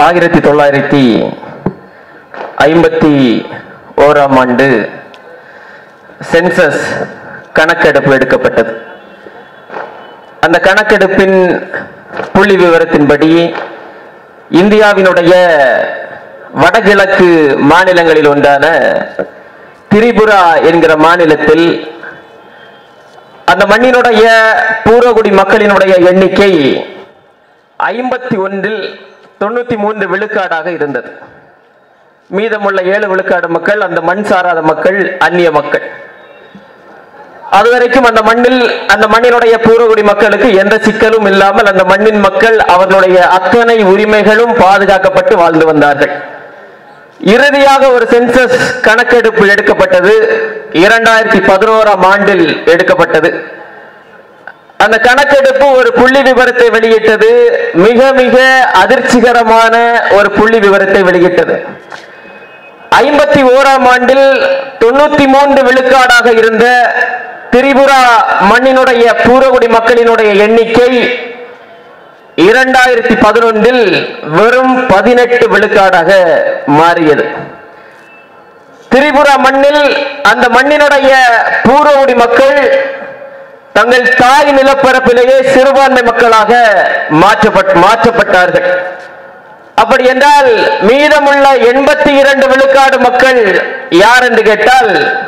ஆயிரத்தி தொள்ளாயிரத்தி ஐம்பத்தி ஓராம் ஆண்டு சென்சஸ் கணக்கெடுப்பு எடுக்கப்பட்டது அந்த கணக்கெடுப்பின் புள்ளி விவரத்தின்படி இந்தியாவினுடைய வடகிழக்கு மாநிலங்களில் ஒன்றான திரிபுரா என்கிற மாநிலத்தில் அந்த மண்ணினுடைய பூர்வகுடி மக்களினுடைய எண்ணிக்கை ஐம்பத்தி ஒன்றில் தொண்ணூத்தி மூன்று விழுக்காடாக இருந்தது மீதமுள்ள ஏழு விழுக்காடு மக்கள் அந்த மண் சாராத மக்கள் அந்நிய மக்கள் அதுவரைக்கும் அந்த மண்ணில் அந்த மண்ணினுடைய பூர்வகுடி மக்களுக்கு எந்த சிக்கலும் இல்லாமல் அந்த மண்ணின் மக்கள் அவர்களுடைய அத்தனை உரிமைகளும் பாதுகாக்கப்பட்டு வாழ்ந்து வந்தார்கள் இறுதியாக ஒரு சென்சஸ் கணக்கெடுப்பு எடுக்கப்பட்டது இரண்டாயிரத்தி பதினோராம் ஆண்டில் எடுக்கப்பட்டது அந்த கணக்கெடுப்பு ஒரு புள்ளி விவரத்தை வெளியிட்டது மிக மிக அதிர்ச்சிகரமான ஒரு புள்ளி விவரத்தை வெளியிட்டது ஐம்பத்தி ஓராம் ஆண்டில் தொண்ணூத்தி மூன்று விழுக்காடாக இருந்த திரிபுரா மண்ணினுடைய பூர்வகுடி மக்களினுடைய எண்ணிக்கை இரண்டாயிரத்தி பதினொன்றில் வெறும் பதினெட்டு விழுக்காடாக மாறியது திரிபுரா மண்ணில் அந்த மண்ணினுடைய பூர்வகுடி மக்கள் தங்கள் தாய் நிலப்பரப்பிலேயே சிறுபான்மை மக்களாக மாற்றப்பட் மாற்றப்பட்டார்கள் அப்படி என்றால் மீதமுள்ள எண்பத்தி இரண்டு விழுக்காடு மக்கள் யார் என்று கேட்டால்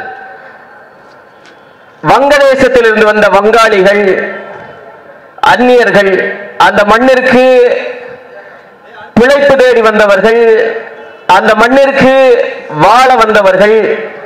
வங்கதேசத்தில் இருந்து வந்த வங்காளிகள் அந்நியர்கள் அந்த மண்ணிற்கு பிழைப்பு தேடி வந்தவர்கள் அந்த மண்ணிற்கு வாழ வந்தவர்கள்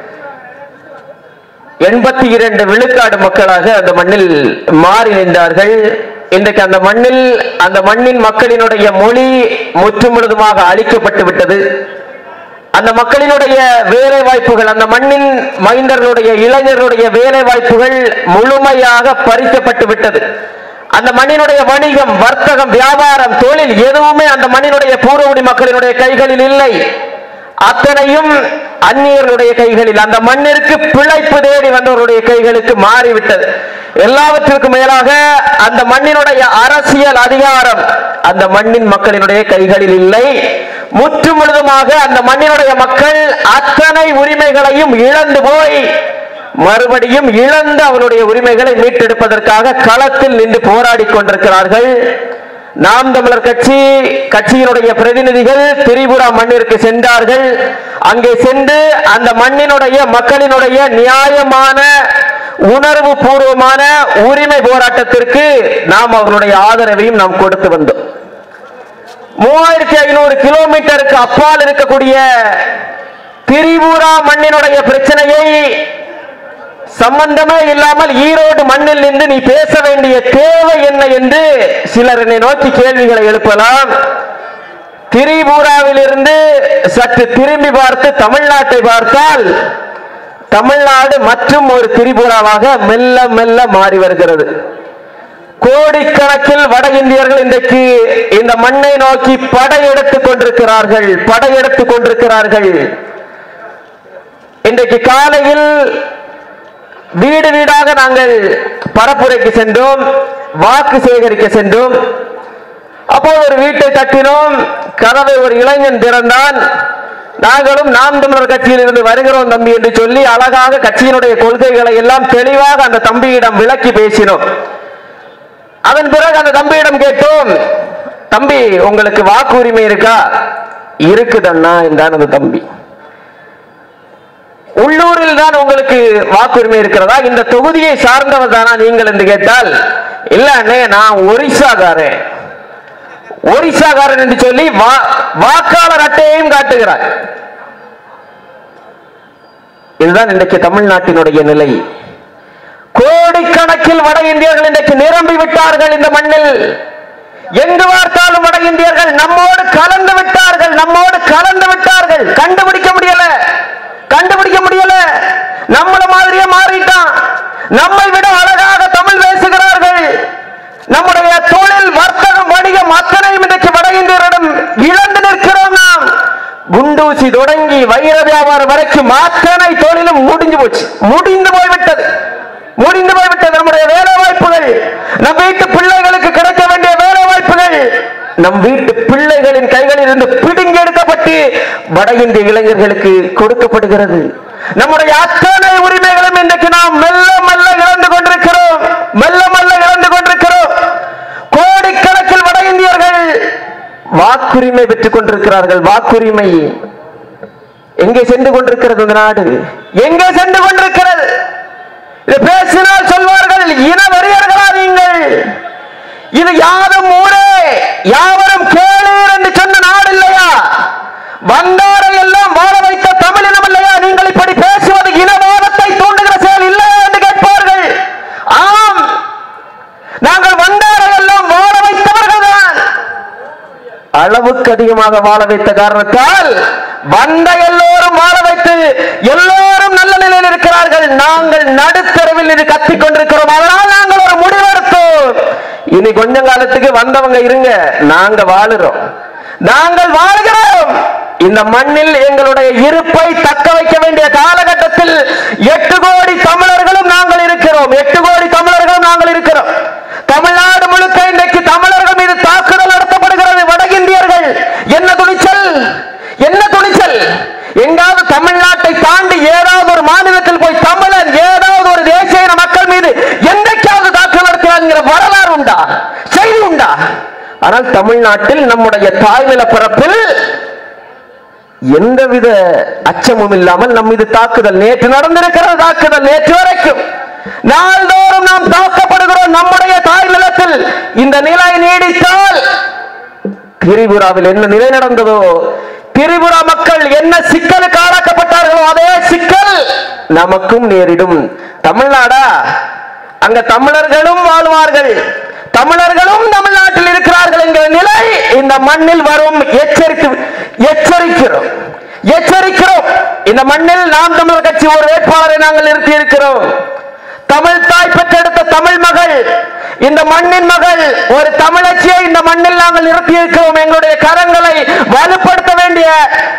எண்பத்தி இரண்டு விழுக்காடு மக்களாக அந்த மண்ணில் மாறி நின்றார்கள் இன்றைக்கு அந்த மண்ணில் அந்த மண்ணின் மக்களினுடைய மொழி முற்று முழுதுமாக அழிக்கப்பட்டு விட்டது அந்த மக்களினுடைய வேலை வாய்ப்புகள் அந்த மண்ணின் மைந்தர்களுடைய இளைஞர்களுடைய வேலை வாய்ப்புகள் முழுமையாக பறிக்கப்பட்டு விட்டது அந்த மண்ணினுடைய வணிகம் வர்த்தகம் வியாபாரம் தொழில் எதுவுமே அந்த மண்ணினுடைய பூர்வகுடி மக்களினுடைய கைகளில் இல்லை அத்தனையும் அந்நியர்களுடைய கைகளில் அந்த மண்ணிற்கு பிழைப்பு தேடி வந்தவருடைய கைகளுக்கு மாறிவிட்டது எல்லாவற்றிற்கும் மேலாக அந்த மண்ணினுடைய அரசியல் அதிகாரம் அந்த மண்ணின் மக்களினுடைய கைகளில் இல்லை முற்று முழுதுமாக அந்த மண்ணினுடைய மக்கள் அத்தனை உரிமைகளையும் இழந்து போய் மறுபடியும் இழந்து அவருடைய உரிமைகளை மீட்டெடுப்பதற்காக களத்தில் நின்று போராடி கொண்டிருக்கிறார்கள் நாம் தமிழர் கட்சி கட்சியினுடைய பிரதிநிதிகள் திரிபுரா மண்ணிற்கு சென்றார்கள் அங்கே சென்று அந்த மண்ணினுடைய மக்களினுடைய நியாயமான உணர்வு பூர்வமான உரிமை போராட்டத்திற்கு நாம் அவர்களுடைய ஆதரவையும் நாம் கொடுத்து வந்தோம் மூவாயிரத்தி ஐநூறு கிலோமீட்டருக்கு அப்பால் இருக்கக்கூடிய திரிபுரா மண்ணினுடைய பிரச்சனையை சம்பந்தமே இல்லாமல் ஈரோடு மண்ணில் நின்று நீ பேச வேண்டிய தேவை என்ன என்று சிலர் என்னை நோக்கி கேள்விகளை எழுப்பலாம் திரிபுராவிலிருந்து சற்று திரும்பி பார்த்து தமிழ்நாட்டை பார்த்தால் தமிழ்நாடு மற்றும் ஒரு திரிபுராவாக மெல்ல மெல்ல மாறி வருகிறது கோடிக்கணக்கில் வட இந்தியர்கள் இன்றைக்கு இந்த மண்ணை நோக்கி படையெடுத்துக் கொண்டிருக்கிறார்கள் படையெடுத்துக் கொண்டிருக்கிறார்கள் இன்றைக்கு காலையில் வீடு வீடாக நாங்கள் பரப்புரைக்கு சென்றோம் வாக்கு சேகரிக்க சென்றோம் அப்போது ஒரு வீட்டை தட்டினோம் கதவை ஒரு இளைஞன் திறந்தான் நாங்களும் நாம் தமிழர் கட்சியில் இருந்து வருகிறோம் தம்பி என்று சொல்லி அழகாக கட்சியினுடைய கொள்கைகளை எல்லாம் தெளிவாக அந்த தம்பியிடம் விளக்கி பேசினோம் அதன் பிறகு அந்த தம்பியிடம் கேட்டோம் தம்பி உங்களுக்கு வாக்குரிமை இருக்கா இருக்குதண்ணா என்றான் அந்த தம்பி உள்ளூரில் தான் உங்களுக்கு வாக்குரிமை இருக்கிறதா இந்த தொகுதியை சார்ந்தவர் தானா நீங்கள் என்று கேட்டால் இல்ல அண்ணே நான் ஒரிசாக்காரன் ஒரிசாக்காரன் என்று சொல்லி வா- வாக்காளர் அட்டையையும் காட்டுகிறார் இதுதான் இன்றைக்கு தமிழ்நாட்டினுடைய நிலை கோடிக்கணக்கில் வட இந்தியர்கள் இன்றைக்கு நிரம்பி விட்டார்கள் இந்த மண்ணில் எங்கு பார்த்தாலும் வட இந்தியர்கள் நம்மோடு கலந்து விட்டார்கள் நம்மோடு கலந்து விட்டார்கள் கண்டுபிடிக்க முடியல கண்டுபிடிக்க முடியல நம்மள மாதிரியே மாறிட்டான் நம்மை விட அழகாக தமிழ் பேசுகிறார்கள் நம்முடைய தொழில் வர்த்தகம் வணிகம் அத்தனையும் இன்றைக்கு வட இந்தியரிடம் இழந்து நிற்கிறோம் நாம் குண்டூசி தொடங்கி வைர வியாபாரம் வரைக்கும் அத்தனை தொழிலும் முடிஞ்சு போச்சு முடிந்து போய்விட்டது முடிந்து போய்விட்டது நம்முடைய வேலை வாய்ப்புகள் நம் வீட்டு பிள்ளைகளுக்கு கிடைக்க வேண்டிய வேலை வாய்ப்புகள் நம் வீட்டு பிள்ளைகளின் கைகளில் இருந்து பிடுங்கி எடுக்கப்பட்டு வட இந்திய இளைஞர்களுக்கு கொடுக்கப்படுகிறது நம்முடைய அத்தனை உரிமைகளும் இன்றைக்கு நாம் மெல்ல மெல்ல இழந்து கொண்டிருக்கிறோம் மெல்ல மெல்ல இழந்து கொண்டிருக்கிறோம் கோடிக்கணக்கில் வட இந்தியர்கள் வாக்குரிமை பெற்றுக் கொண்டிருக்கிறார்கள் வாக்குரிமை எங்கே சென்று கொண்டிருக்கிறது இந்த நாடு எங்கே சென்று கொண்டிருக்கிறது இது பேசினால் சொல்வார்கள் இன வெறியர்களா நீங்கள் இது யாரும் ஊரே யாவரும் கேளீர் என்று சொன்ன நாடு இல்லையா வந்தாரை எல்லாம் வாழ வைத்த தமிழினம் இல்லையா நீங்கள் இப்படி பேசுவது இனவாதத்தை தூண்டுகிற செயல் இல்லையா என்று கேட்பார்கள் ஆம் நாங்கள் வந்தாரை எல்லாம் வாழ வைத்தவர்கள் தான் அளவுக்கு அதிகமாக வாழ வைத்த காரணத்தால் வந்த எல்லோரும் வாழ வைத்து எல்லோரும் நல்ல நிலையில் இருக்கிறார்கள் நாங்கள் நடுத்தரவில் இது கத்திக் கொண்டிருக்கிறோம் அதனால் நாங்கள் ஒரு முடிவெடுத்தோம் இனி கொஞ்ச காலத்துக்கு வந்தவங்க இருங்க நாங்க வாழுறோம் நாங்கள் வாழ்கிறோம் இந்த மண்ணில் எங்களுடைய இருப்பை தக்க வைக்க வேண்டிய காலகட்டத்தில் எட்டு கோடி தமிழர்களும் நாங்கள் இருக்கிறோம் எட்டு கோடி தமிழர்களும் நாங்கள் இருக்கிறோம் தமிழ்நாடு முழுக்க இன்றைக்கு தமிழர்கள் மீது தாக்குதல் நடத்தப்படுகிறது வட இந்தியர்கள் என்ன துணிச்சல் என்ன துணிச்சல் எங்காவது தமிழ்நாட்டை தாண்டி ஏதாவது ஒரு மாநிலத்தில் போய் தமிழன் ஏதாவது ஒரு தேசிய இன மக்கள் மீது என்றைக்காவது தாக்குதல் நடத்துகிறாங்கிற வரலாறு உண்டா செய்தி உண்டா ஆனால் தமிழ்நாட்டில் நம்முடைய தாய்நில பரப்பில் எந்தவித அச்சமும் இல்லாமல் நம் மீது தாக்குதல் நேற்று நடந்திருக்கிறது தாக்குதல் நேற்று வரைக்கும் நாள்தோறும் நாம் தாக்கப்படுகிறோம் நம்முடைய தாய் நிலத்தில் இந்த நிலை நீடித்தால் திரிபுராவில் என்ன நிலை நடந்ததோ திரிபுரா மக்கள் என்ன சிக்கலுக்கு ஆளாக்கப்பட்டார்களோ அதே சிக்கல் நமக்கும் நேரிடும் தமிழ்நாடா அங்க தமிழர்களும் வாழ்வார்கள் தமிழர்களும் தமிழ்நாட்டில் இருக்கிறார்கள் என்கிற நிலை இந்த மண்ணில் வரும் எச்சரித்து எச்சரிக்கிறோம் எச்சரிக்கிறோம் இந்த மண்ணில் நாம் தமிழர் கட்சி ஒரு வேட்பாளரை நாங்கள் நிறுத்தி இருக்கிறோம் தமிழ் தாய் பெற்றெடுத்த தமிழ் மகள் இந்த மண்ணின் மகள் ஒரு தமிழச்சியை இந்த மண்ணில் நாங்கள் நிறுத்தி இருக்கிறோம் எங்களுடைய கரங்களை வலுப்படுத்த வேண்டிய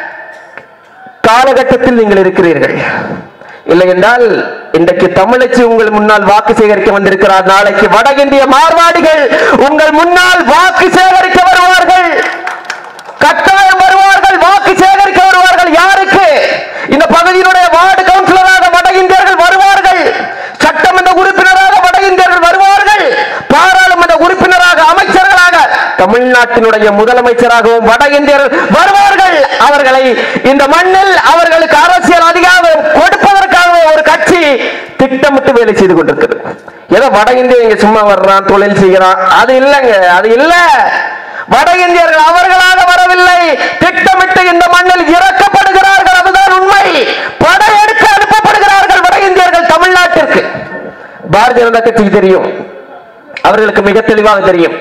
காலகட்டத்தில் நீங்கள் இருக்கிறீர்கள் இல்லை என்றால் இன்றைக்கு தமிழச்சி உங்கள் முன்னால் வாக்கு சேகரிக்க வந்திருக்கிறார் நாளைக்கு வட இந்திய மார்வாடிகள் உங்கள் முன்னால் வாக்கு சேகரிக்க வருவார்கள் கட்டாயம் வருவார்கள் வாக்கு சேகரிக்க வருவார்கள் யாருக்கு இந்த பகுதியினுடைய வார்டு கவுன்சிலராக வட இந்தியர்கள் வருவார்கள் சட்டமன்ற உறுப்பினராக வட இந்தியர்கள் வருவார்கள் பாராளுமன்ற உறுப்பினராக அமைச்சர்களாக தமிழ்நாட்டினுடைய முதலமைச்சராகவும் வட இந்தியர்கள் வருவார்கள் அவர்களை இந்த மண்ணில் அவர்களுக்கு அரசியல் அதிகாரம் கொடுப்பதற்காக ஒரு கட்சி திட்டமிட்டு வேலை செய்து கொண்டிருக்கிறது ஏதோ வட இந்திய இங்க சும்மா வர்றான் தொழில் செய்கிறான் அது இல்லைங்க அது இல்ல வட இந்தியர்கள் அவர்களாக வரவில்லை திட்டமிட்டு இந்த மண்ணில் இறக்கப்படுகிறார்கள் அதுதான் உண்மை படையெடுத்து அனுப்பப்படுகிறார்கள் வட இந்தியர்கள் தமிழ்நாட்டிற்கு பாரதிய ஜனதா கட்சிக்கு தெரியும் அவர்களுக்கு மிக தெளிவாக தெரியும்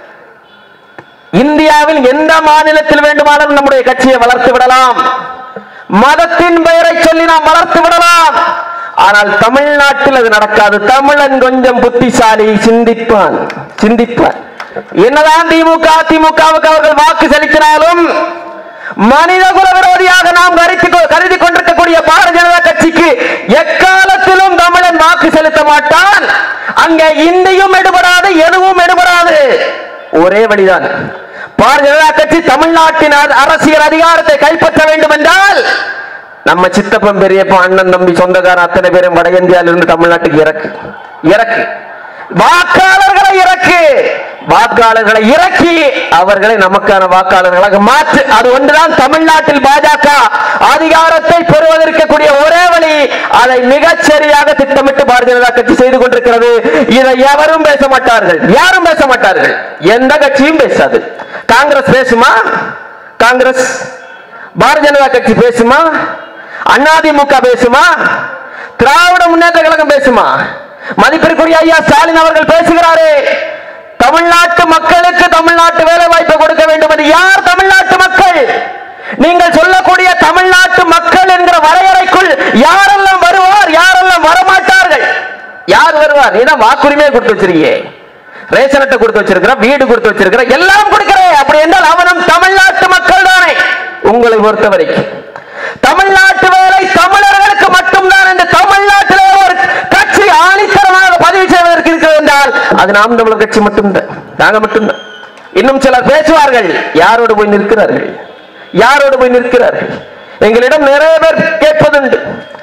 இந்தியாவில் எந்த மாநிலத்தில் வேண்டுமானாலும் நம்முடைய கட்சியை வளர்த்து விடலாம் மதத்தின் பெயரை சொல்லி நாம் வளர்த்து விடலாம் ஆனால் தமிழ்நாட்டில் அது நடக்காது தமிழன் கொஞ்சம் புத்திசாலி சிந்திப்பான் சிந்திப்பான் என்னதான் திமுக அதிமுகவுக்கு அவர்கள் வாக்கு செலுத்தினாலும் மனிதகுல விரோதியாக நாம் கருதி கருதி கொண்டிருக்கக்கூடிய பாரதிய ஜனதா கட்சிக்கு எக்காலத்திலும் தமிழன் வாக்கு செலுத்த மாட்டான் அங்க இந்தியும் எடுபடாது எதுவும் எடுபடாது ஒரே வழிதான் பாரதிய ஜனதா கட்சி தமிழ்நாட்டின் அர- அரசியல் அதிகாரத்தை கைப்பற்ற வேண்டும் என்றால் நம்ம சித்தப்பன் பெரியப்பன் அண்ணன் தம்பி சொந்தக்காரன் அத்தனை பேரும் வட இந்தியாவிலிருந்து தமிழ்நாட்டுக்கு இறக்கு இறக்கு வாக்காளர்களை இறக்கு வாக்காளர்களை இறக்கி அவர்களை நமக்கான வாக்காளர்களாக மாற்று அது ஒன்றுதான் தமிழ்நாட்டில் பாஜக அதிகாரத்தை பெறுவதற்கக்கூடிய ஒரே வழி அதை மிகச் சரியாக திட்டமிட்டு பாரதிய ஜனதா கட்சி செய்து கொண்டிருக்கிறது இதை எவரும் பேச மாட்டார்கள் யாரும் பேச மாட்டார்கள் எந்த கட்சியும் பேசாது காங்கிரஸ் பேசுமா காங்கிரஸ் பாரதிய ஜனதா கட்சி பேசுமா அதிமுக பேசுமா திராவிட முன்னேற்ற கழகம் பேசுமா மதிப்பிற்குரிய ஐயா ஸ்டாலின் அவர்கள் பேசுகிறாரே தமிழ்நாட்டு மக்களுக்கு தமிழ்நாட்டு வேலை வாய்ப்பை கொடுக்க வேண்டும் என்று யார் தமிழ்நாட்டு மக்கள் நீங்கள் சொல்லக்கூடிய தமிழ்நாட்டு மக்கள் என்கிற வரையறைக்குள் யாரெல்லாம் வருவார் யாரெல்லாம் வரமாட்டார்கள் யார் வருவார் நீதான் வாக்குரிமையை கொடுத்து வச்சிருக்கீங்க ரேஷன் அட்டை கொடுத்து வச்சிருக்கிற வீடு கொடுத்து வச்சிருக்கிற எல்லாம் கொடுக்கிறேன் அப்படி என்றால் அவனும் தமிழ்நாட்டு மக்கள் தானே உங்களை பொறுத்த வரைக்கும் தமிழ்நாட்டு வேலை தமிழர்களுக்கு மட்டும்தான் என்று தமிழ்நாட்டிலே ஒரு கட்சி ஆணித்தரமாக பதிவு செய்வதற்கு இருக்கிறது என்றால் அது நாம் தமிழர் கட்சி மட்டும்தான் நாங்க மட்டும்தான் இன்னும் சிலர் பேசுவார்கள் யாரோடு போய் நிற்கிறார்கள் யாரோடு போய் நிற்கிறார்கள் எங்களிடம் நிறைய பேர் கேட்பதுண்டு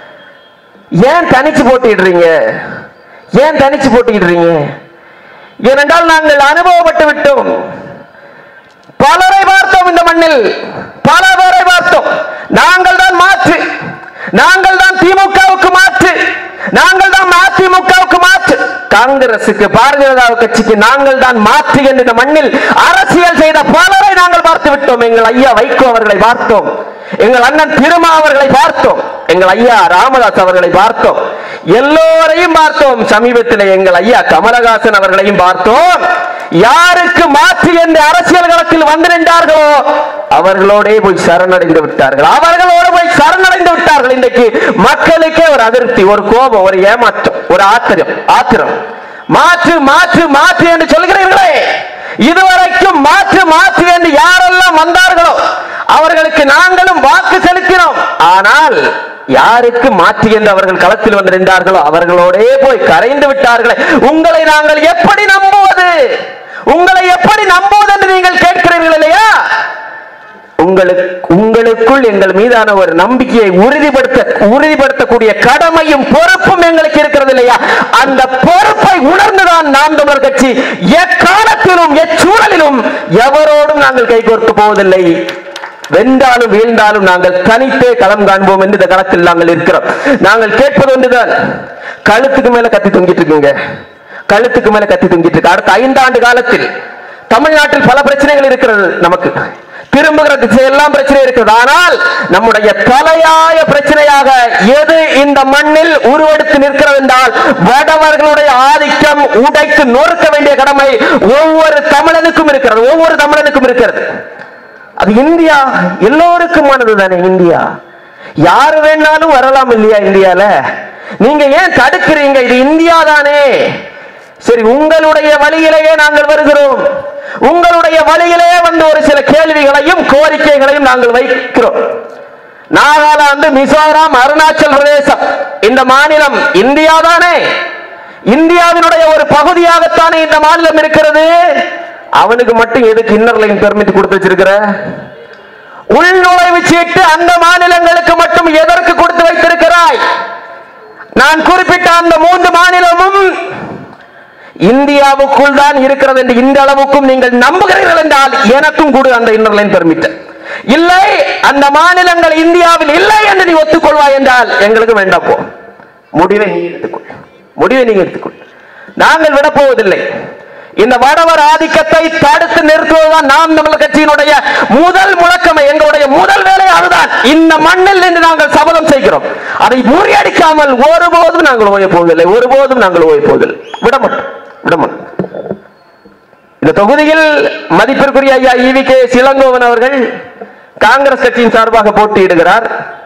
ஏன் தனிச்சு போட்டிடுறீங்க ஏன் தனிச்சு போட்டிடுறீங்க ஏனென்றால் நாங்கள் அனுபவப்பட்டு விட்டோம் பலரை பார்த்தோம் இந்த மண்ணில் பல பேரை பார்த்தோம் நாங்கள் தான் மாற்று நாங்கள் தான் திமுகவுக்கு மாற்று நாங்கள் தான் அதிமுகவுக்கு மாற்று காங்கிரசுக்கு பாரதிய ஜனதா கட்சிக்கு நாங்கள் தான் மாற்று என்று இந்த மண்ணில் அரசியல் செய்த பலரை நாங்கள் பார்த்து விட்டோம் எங்கள் ஐயா வைகோ அவர்களை பார்த்தோம் எங்கள் அண்ணன் திருமா அவர்களை பார்த்தோம் எங்கள் ஐயா ராமதாஸ் அவர்களை பார்த்தோம் எல்லோரையும் பார்த்தோம் சமீபத்தில் எங்கள் ஐயா கமலஹாசன் அவர்களையும் பார்த்தோம் யாருக்கு மாற்று என்று அரசியல் களத்தில் வந்து நின்றார்களோ அவர்களோடே போய் சரணடைந்து விட்டார்கள் அவர்களோடு போய் சரணடைந்து விட்டார்கள் இன்றைக்கு மக்களுக்கே ஒரு அதிருப்தி ஒரு கோபம் ஒரு ஏமாற்றம் ஒரு ஆத்திரம் ஆத்திரம் மாற்று மாற்று மாற்று என்று சொல்கிறீர்களே இதுவரைக்கும் மாற்று மாற்று என்று யாரெல்லாம் வந்தார்களோ அவர்களுக்கு நாங்களும் வாக்கு செலுத்தினோம் ஆனால் யாருக்கு மாற்று என்று அவர்கள் களத்தில் வந்து நின்றார்களோ அவர்களோடே போய் கரைந்து விட்டார்களே உங்களை நாங்கள் எப்படி நம்புவது உங்களை எப்படி நம்புவது என்று நீங்கள் கேட்கிறீர்கள் இல்லையா உங்களுக்கு உங்களுக்குள் எங்கள் மீதான ஒரு நம்பிக்கையை உறுதிப்படுத்த உறுதிப்படுத்தக்கூடிய கடமையும் பொறுப்பும் எங்களுக்கு இருக்கிறது இல்லையா அந்த பொறுப்பை உணர்ந்துதான் நாம் தமிழர் கட்சி எக்காலத்திலும் எச்சூழலிலும் எவரோடும் நாங்கள் கைகோர்த்து போவதில்லை வென்றாலும் வீழ்ந்தாலும் நாங்கள் தனித்தே களம் காண்போம் என்று இந்த களத்தில் நாங்கள் இருக்கிறோம் நாங்கள் கேட்பது ஒன்றுதான் கழுத்துக்கு மேல கத்தி தொங்கிட்டு இருக்குங்க கழுத்துக்கு மேல கத்தி தொங்கிட்டு இருக்கு அடுத்த ஐந்தாண்டு காலத்தில் தமிழ்நாட்டில் பல பிரச்சனைகள் இருக்கிறது நமக்கு திரும்புகிற திசையெல்லாம் பிரச்சனை இருக்கிறது ஆனால் நம்முடைய தலையாய பிரச்சனையாக எது இந்த மண்ணில் உருவெடுத்து நிற்கிறது என்றால் வடவர்களுடைய ஆதிக்கம் உடைத்து நொறுக்க வேண்டிய கடமை ஒவ்வொரு தமிழனுக்கும் இருக்கிறது ஒவ்வொரு தமிழனுக்கும் இருக்கிறது அது இந்தியா எல்லோருக்குமானது தானே இந்தியா யாரு வேணாலும் வரலாம் இல்லையா இந்தியால நீங்க ஏன் தடுக்கிறீங்க இது இந்தியா தானே சரி உங்களுடைய வழியிலேயே நாங்கள் வருகிறோம் உங்களுடைய வழியிலே வந்து ஒரு சில கேள்விகளையும் கோரிக்கைகளையும் நாங்கள் வைக்கிறோம் நாகாலாந்து மிசோரம் அருணாச்சல் பிரதேசம் இந்த மாநிலம் இந்தியா தானே இந்தியாவினுடைய ஒரு பகுதியாகத்தானே இந்த மாநிலம் இருக்கிறது அவனுக்கு மட்டும் எதுக்கு இன்னர் லைன் பெர்மிட் கொடுத்து வச்சிருக்கிற உள்நுழைவு சீட்டு அந்த மாநிலங்களுக்கு மட்டும் எதற்கு கொடுத்து வைத்திருக்கிறாய் நான் குறிப்பிட்ட அந்த மூன்று மாநிலமும் இந்தியாவுக்குள் தான் இருக்கிறது என்று இந்த அளவுக்கும் நீங்கள் நம்புகிறீர்கள் என்றால் எனக்கும் கூட அந்த இன்னர் லைன் பெர்மிட் இல்லை அந்த மாநிலங்கள் இந்தியாவில் இல்லை என்று நீ ஒத்துக்கொள்வாய் என்றால் எங்களுக்கு வேண்டாம் போ முடிவை நீ எடுத்துக்கொள் முடிவை நீங்க எடுத்துக்கொள் நாங்கள் விட போவதில்லை இந்த வடவர் ஆதிக்கத்தை தடுத்து நிறுத்துவதுதான் நாம் தமிழர் கட்சியினுடைய முதல் முழக்கமை எங்களுடைய முதல் வேலை அதுதான் இந்த மண்ணில் நின்று நாங்கள் சபதம் செய்கிறோம் அதை முறியடிக்காமல் ஒருபோதும் நாங்கள் ஓய போவதில்லை ஒருபோதும் நாங்கள் ஓய போவதில்லை விட மாட்டோம் விட மாட்டோம் இந்த தொகுதியில் மதிப்பிற்குரிய ஐயா ஈவி கே சிலங்கோவன் அவர்கள் காங்கிரஸ் கட்சியின் சார்பாக போட்டியிடுகிறார்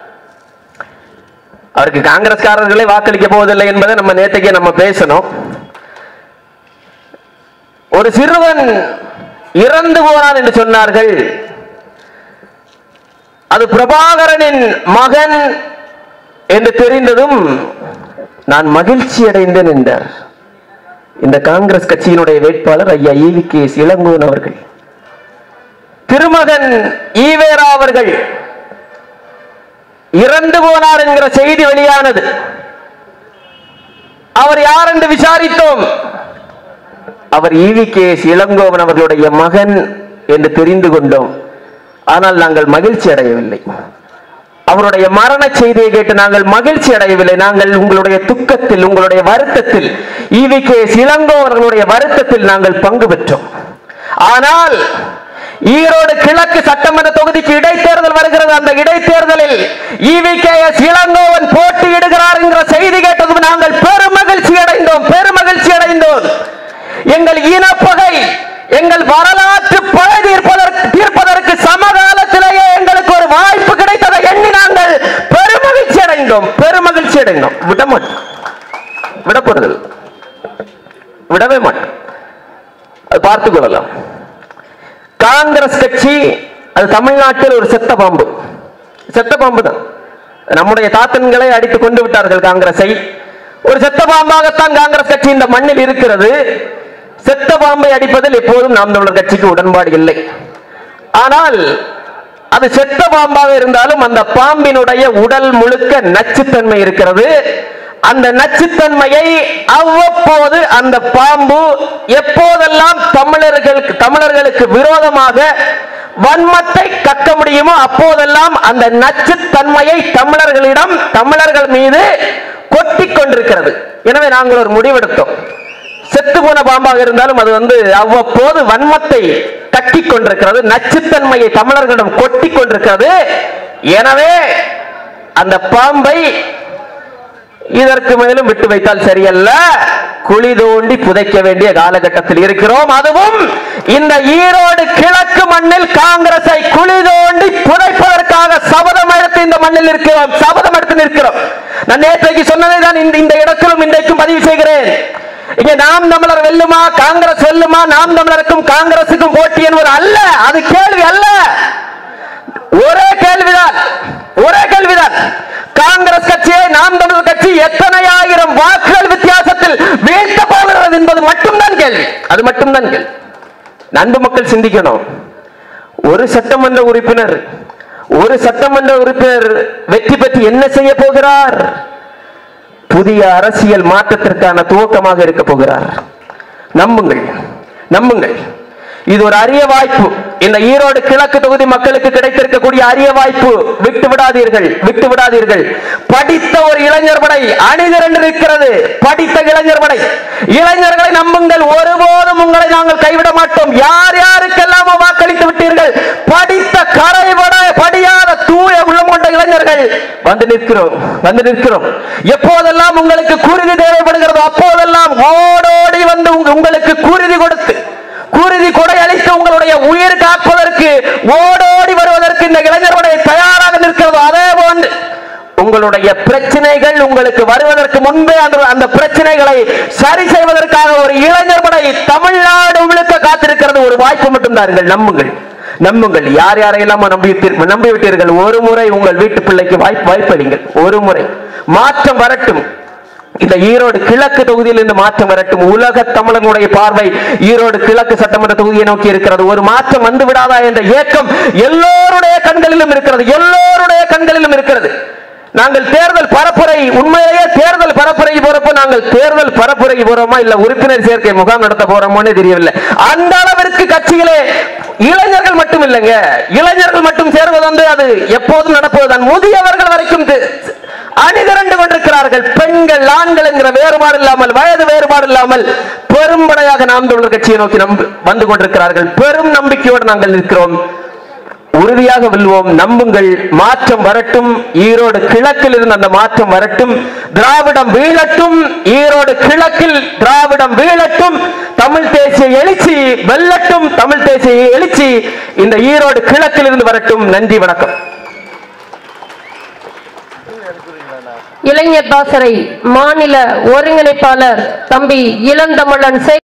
அவருக்கு காங்கிரஸ்காரர்களே வாக்களிக்க போவதில்லை என்பதை நம்ம நேற்றுக்கே நம்ம பேசணும் ஒரு சிறுவன் இறந்து போனான் என்று சொன்னார்கள் அது பிரபாகரனின் மகன் என்று தெரிந்ததும் நான் மகிழ்ச்சி அடைந்தேன் என்றார் இந்த காங்கிரஸ் கட்சியினுடைய வேட்பாளர் ஐயா ஈவி கே இளங்கோன் அவர்கள் திருமகன் ஈவேரா அவர்கள் இறந்து போனார் என்கிற செய்தி வெளியானது அவர் யார் என்று விசாரித்தோம் அவர் ஈவி கே இளங்கோவன் அவர்களுடைய மகன் என்று தெரிந்து கொண்டோம் ஆனால் நாங்கள் மகிழ்ச்சி அடையவில்லை அவருடைய மரண செய்தியை கேட்டு நாங்கள் மகிழ்ச்சி அடையவில்லை நாங்கள் உங்களுடைய துக்கத்தில் உங்களுடைய வருத்தத்தில் ஈவி கே இளங்கோ அவர்களுடைய வருத்தத்தில் நாங்கள் பங்கு பெற்றோம் ஆனால் ஈரோடு கிழக்கு சட்டமன்ற தொகுதிக்கு இடைத்தேர்தல் வருகிறது அந்த இடைத்தேர்தலில் ஈவி கே எஸ் இளங்கோவன் போட்டியிடுகிறார் என்கிற செய்தி கேட்டதும் நாங்கள் பெருமகிழ்ச்சி அடைந்தோம் பெருமகிழ்ச்சி அடைந்தோம் எங்கள் இனப்பகை எங்கள் வரலாற்று பகை தீர்ப்பதற்கு தீர்ப்பதற்கு சமகாலத்திலேயே எங்களுக்கு ஒரு வாய்ப்பு கிடைத்ததை எண்ணி நாங்கள் பெருமகிழ்ச்சி அடைந்தோம் பெருமகிழ்ச்சி அடைந்தோம் விட மாட்டோம் விட போறதில்லை விடவே மாட்டோம் அது பார்த்துக் கொள்ளலாம் காங்கிரஸ் கட்சி அது தமிழ்நாட்டில் ஒரு செத்த பாம்பு செத்த பாம்பு தான் நம்முடைய தாத்தன்களை அடித்து கொண்டு விட்டார்கள் காங்கிரஸை ஒரு செத்த பாம்பாகத்தான் காங்கிரஸ் கட்சி இந்த மண்ணில் இருக்கிறது செத்த பாம்பை அடிப்பதில் எப்போதும் நாம் தமிழர் கட்சிக்கு உடன்பாடு இல்லை ஆனால் அது செத்த பாம்பாக இருந்தாலும் அந்த பாம்பினுடைய உடல் முழுக்க நச்சுத்தன்மை இருக்கிறது அந்த நச்சுத்தன்மையை அவ்வப்போது அந்த பாம்பு எப்போதெல்லாம் தமிழர்களுக்கு தமிழர்களுக்கு விரோதமாக வன்மத்தை கக்க முடியுமோ அப்போதெல்லாம் அந்த நச்சுத்தன்மையை தமிழர்களிடம் தமிழர்கள் மீது கொட்டிக் கொண்டிருக்கிறது எனவே நாங்கள் ஒரு முடிவெடுத்தோம் செத்து போன பாம்பாக இருந்தாலும் அது வந்து அவ்வப்போது வன்மத்தை கட்டிக் கொண்டிருக்கிறது நச்சுத்தன்மையை தமிழர்களிடம் கொட்டிக் கொண்டிருக்கிறது எனவே அந்த பாம்பை இதற்கு மேலும் விட்டு வைத்தால் சரியல்ல குழி தோண்டி புதைக்க வேண்டிய காலகட்டத்தில் இருக்கிறோம் அதுவும் இந்த ஈரோடு கிழக்கு மண்ணில் காங்கிரஸை குழி தோண்டி புதைப்பதற்காக சபதம் எடுத்து இந்த மண்ணில் இருக்கிறோம் சபதம் எடுத்து நிற்கிறோம் நான் நேற்றைக்கு சொன்னதை தான் இந்த இந்த இடத்திலும் இன்றைக்கும் பதிவு செய்கிறேன் இங்க நாம் தமிழர் வெல்லுமா காங்கிரஸ் வெல்லுமா நாம் தமிழருக்கும் காங்கிரசுக்கும் போட்டி என்பது அல்ல அது கேள்வி அல்ல ஒரே கேள்விதான் ஒரே கேள்விதான் காங்கிரஸ் கட்சியை நாம் தமிழர் கட்சி எத்தனை ஆயிரம் வாக்குகள் வித்தியாசத்தில் வீழ்த்த போகிறது என்பது மட்டும்தான் கேள்வி அது மட்டும்தான் கேள்வி நண்பு மக்கள் சிந்திக்கணும் ஒரு சட்டமன்ற உறுப்பினர் ஒரு சட்டமன்ற உறுப்பினர் வெற்றி பெற்று என்ன செய்ய போகிறார் புதிய அரசியல் மாற்றத்திற்கான துவக்கமாக இருக்க போகிறார் நம்புங்கள் நம்புங்கள் இது ஒரு அரிய வாய்ப்பு இந்த ஈரோடு கிழக்கு தொகுதி மக்களுக்கு கிடைத்திருக்கக்கூடிய அரிய வாய்ப்பு விட்டு விடாதீர்கள் விட்டு விடாதீர்கள் படித்த ஒரு இளைஞர் படை அணிதிரண்டு இருக்கிறது படித்த இளைஞர் படை இளைஞர்களை நம்புங்கள் ஒருபோதும் உங்களை நாங்கள் கைவிட மாட்டோம் யார் யாருக்கெல்லாம் வாக்களித்து விட்டீர்கள் படித்த கரைபட படியாத தூய உள்ளம் கொண்ட இளைஞர்கள் வந்து நிற்கிறோம் வந்து நிற்கிறோம் எப்போதெல்லாம் உங்களுக்கு குருதி தேவைப்படுகிறதோ அப்போதெல்லாம் ஓடோடி வந்து உங்க- உங்களுக்கு குருதி கொடுத்து குருதி கொடை அளித்து உங்களுடைய உயிர் காப்பதற்கு ஓடோடி வருவதற்கு இந்த இளைஞர்களுடைய தயாராக நிற்கிறதோ அதே போன்று உங்களுடைய பிரச்சனைகள் உங்களுக்கு வருவதற்கு முன்பே அந்த அந்த பிரச்சனைகளை சரி செய்வதற்காக ஒரு இளைஞர் படை தமிழ்நாடு முழுக்க காத்திருக்கிறது ஒரு வாய்ப்பு மட்டும் தாருங்கள் நம்புங்கள் நம்புங்கள் யார் யாரையெல்லாம் நம்பி விட்டீர்- நம்பி விட்டீர்கள் ஒரு முறை உங்கள் வீட்டு பிள்ளைக்கு வாய்ப்பு வாய்ப்பளிங்கள் ஒரு முறை மாற்றம் வரட்டும் இந்த ஈரோடு கிழக்கு தொகுதியில் இருந்து மாற்றம் வரட்டும் உலக தமிழனுடைய பார்வை ஈரோடு கிழக்கு சட்டமன்ற தொகுதியை நோக்கி இருக்கிறது ஒரு மாற்றம் வந்து விடாதா என்ற ஏக்கம் எல்லோருடைய கண்களிலும் இருக்கிறது எல்லோருடைய கண்களிலும் இருக்கிறது நாங்கள் தேர்தல் பரப்புரை உண்மையிலேயே தேர்தல் பரப்புரை போறப்ப நாங்கள் தேர்தல் பரப்புரை போறோமா இல்ல உறுப்பினர் சேர்க்கை முகாம் நடத்த போறோமோன்னு தெரியவில்லை அந்த அளவிற்கு கட்சிகளே இளைஞர்கள் மட்டும் இல்லைங்க இளைஞர்கள் மட்டும் சேர்வது வந்து அது எப்போதும் நடப்பதுதான் முதியவர்கள் வரைக்கும் தெ- அணிதிரண்டு கொண்டிருக்கிறார்கள் பெண்கள் ஆண்கள் என்கிற வேறுபாடு இல்லாமல் வயது வேறுபாடு இல்லாமல் பெரும்படையாக நாம் தமிழர் கட்சியை நோக்கி நம்பு வந்து கொண்டிருக்கிறார்கள் பெரும் நம்பிக்கையோடு நாங்கள் நிற்கிறோம் உறுதியாக வெல்வோம் நம்புங்கள் மாற்றம் வரட்டும் ஈரோடு கிழக்கில் இருந்து அந்த மாற்றம் வரட்டும் திராவிடம் வீழட்டும் ஈரோடு கிழக்கில் திராவிடம் வீழட்டும் தமிழ் தேசிய எழுச்சி வெல்லட்டும் தமிழ் தேசிய எழுச்சி இந்த ஈரோடு கிழக்கில் இருந்து வரட்டும் நன்றி வணக்கம் இளைஞர் பாசறை மாநில ஒருங்கிணைப்பாளர் தம்பி இளந்தமிழன் சே